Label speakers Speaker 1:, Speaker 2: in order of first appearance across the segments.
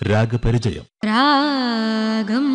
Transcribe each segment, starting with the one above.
Speaker 1: രാഗപരിചയം
Speaker 2: രാഗം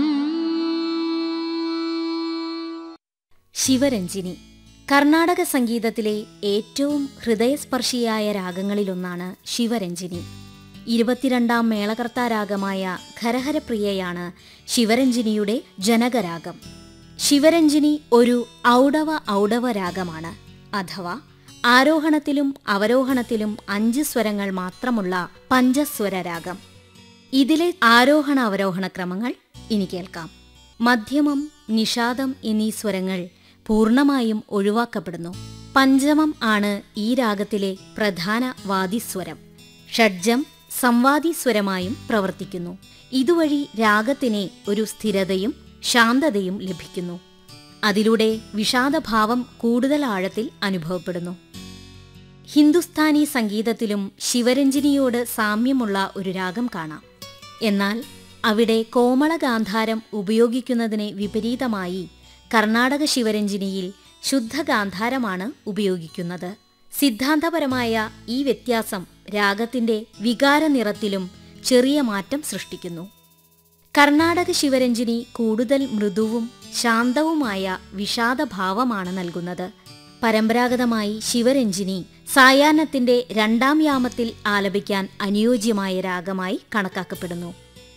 Speaker 3: ശിവരഞ്ജിനി കർണാടക സംഗീതത്തിലെ ഏറ്റവും ഹൃദയസ്പർശിയായ രാഗങ്ങളിലൊന്നാണ് ശിവരഞ്ജിനി ഇരുപത്തിരണ്ടാം മേളകർത്താ രാഗമായ ഖരഹരപ്രിയയാണ് ശിവരഞ്ജിനിയുടെ ജനകരാഗം ശിവരഞ്ജിനി ഒരു ഔഡവ ഔഡവ രാഗമാണ് അഥവാ ആരോഹണത്തിലും അവരോഹണത്തിലും അഞ്ച് സ്വരങ്ങൾ മാത്രമുള്ള പഞ്ചസ്വര രാഗം ഇതിലെ ആരോഹണ അവരോഹണ ക്രമങ്ങൾ ഇനി കേൾക്കാം മധ്യമം നിഷാദം എന്നീ സ്വരങ്ങൾ പൂർണ്ണമായും ഒഴിവാക്കപ്പെടുന്നു പഞ്ചമം ആണ് ഈ രാഗത്തിലെ പ്രധാന വാദിസ്വരം ഷഡ്ജം സംവാദിസ്വരമായും പ്രവർത്തിക്കുന്നു ഇതുവഴി രാഗത്തിന് ഒരു സ്ഥിരതയും ശാന്തതയും ലഭിക്കുന്നു അതിലൂടെ വിഷാദഭാവം കൂടുതൽ ആഴത്തിൽ അനുഭവപ്പെടുന്നു ഹിന്ദുസ്ഥാനി സംഗീതത്തിലും ശിവരഞ്ജിനിയോട് സാമ്യമുള്ള ഒരു രാഗം കാണാം എന്നാൽ അവിടെ കോമളഗാന്ധാരം ഉപയോഗിക്കുന്നതിന് വിപരീതമായി കർണാടക ശിവരഞ്ജിനിയിൽ ശുദ്ധഗാന്ധാരമാണ് ഉപയോഗിക്കുന്നത് സിദ്ധാന്തപരമായ ഈ വ്യത്യാസം രാഗത്തിന്റെ വികാരനിറത്തിലും ചെറിയ മാറ്റം സൃഷ്ടിക്കുന്നു കർണാടക ശിവരഞ്ജിനി കൂടുതൽ മൃദുവും ശാന്തവുമായ വിഷാദഭാവമാണ് നൽകുന്നത് പരമ്പരാഗതമായി ശിവരഞ്ജിനി സായാഹ്നത്തിന്റെ രണ്ടാം യാമത്തിൽ ആലപിക്കാൻ അനുയോജ്യമായ രാഗമായി കണക്കാക്കപ്പെടുന്നു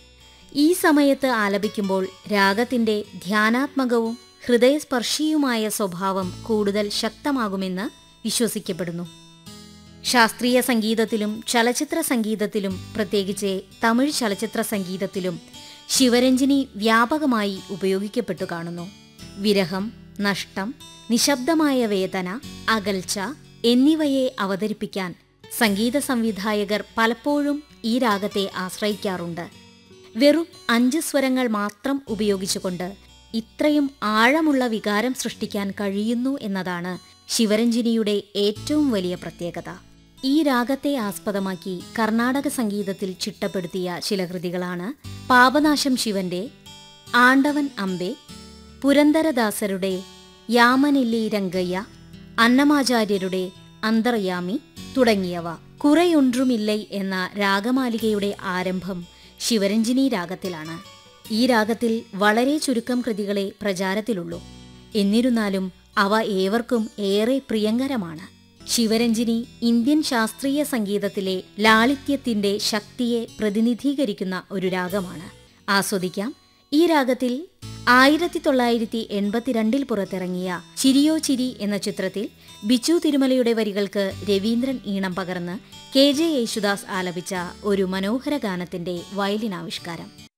Speaker 3: ഈ സമയത്ത് ആലപിക്കുമ്പോൾ രാഗത്തിന്റെ ധ്യാനാത്മകവും ഹൃദയസ്പർശിയുമായ സ്വഭാവം കൂടുതൽ ശക്തമാകുമെന്ന് വിശ്വസിക്കപ്പെടുന്നു ശാസ്ത്രീയ സംഗീതത്തിലും ചലച്ചിത്ര സംഗീതത്തിലും പ്രത്യേകിച്ച് തമിഴ് ചലച്ചിത്ര സംഗീതത്തിലും ശിവരഞ്ജിനി വ്യാപകമായി ഉപയോഗിക്കപ്പെട്ടു കാണുന്നു വിരഹം നഷ്ടം നിശബ്ദമായ വേദന അകൽച്ച എന്നിവയെ അവതരിപ്പിക്കാൻ സംഗീത സംവിധായകർ പലപ്പോഴും ഈ രാഗത്തെ ആശ്രയിക്കാറുണ്ട് വെറും അഞ്ച് സ്വരങ്ങൾ മാത്രം ഉപയോഗിച്ചുകൊണ്ട് ഇത്രയും ആഴമുള്ള വികാരം സൃഷ്ടിക്കാൻ കഴിയുന്നു എന്നതാണ് ശിവരഞ്ജിനിയുടെ ഏറ്റവും വലിയ പ്രത്യേകത ഈ രാഗത്തെ ആസ്പദമാക്കി കർണാടക സംഗീതത്തിൽ ചിട്ടപ്പെടുത്തിയ ചില കൃതികളാണ് പാപനാശം ശിവന്റെ ആണ്ടവൻ അമ്പെ പുരന്ദരദാസരുടെ യാമനില്ലി രംഗയ്യ അന്നമാചാര്യരുടെ അന്തർയാമി തുടങ്ങിയവ കുറെയൊன்றுമില്ലൈ എന്ന രാഗമാലികയുടെ ആരംഭം ശിവരഞ്ജിനി രാഗത്തിലാണ് ഈ രാഗത്തിൽ വളരെ ചുരുക്കം കൃതികളെ പ്രചാരത്തിലുള്ളൂ എന്നിരുന്നാലും അവ ഏവർക്കും ഏറെ പ്രിയങ്കരമാണ് ശിവരഞ്ജിനി ഇന്ത്യൻ ശാസ്ത്രീയ സംഗീതത്തിലെ ലാളിത്യത്തിന്റെ ശക്തിയെ പ്രതിനിധീകരിക്കുന്ന ഒരു രാഗമാണ് ആസ്വദിക്കാം ഈ രാഗത്തിൽ ആയിരത്തി തൊള്ളായിരത്തി എൺപത്തിരണ്ടിൽ പുറത്തിറങ്ങിയ ചിരിയോ ചിരി എന്ന ചിത്രത്തിൽ ബിച്ചു തിരുമലയുടെ വരികൾക്ക് രവീന്ദ്രൻ ഈണം പകർന്ന് കെ ജെ യേശുദാസ് ആലപിച്ച ഒരു മനോഹര ഗാനത്തിന്റെ വയലിൻ ആവിഷ്കാരം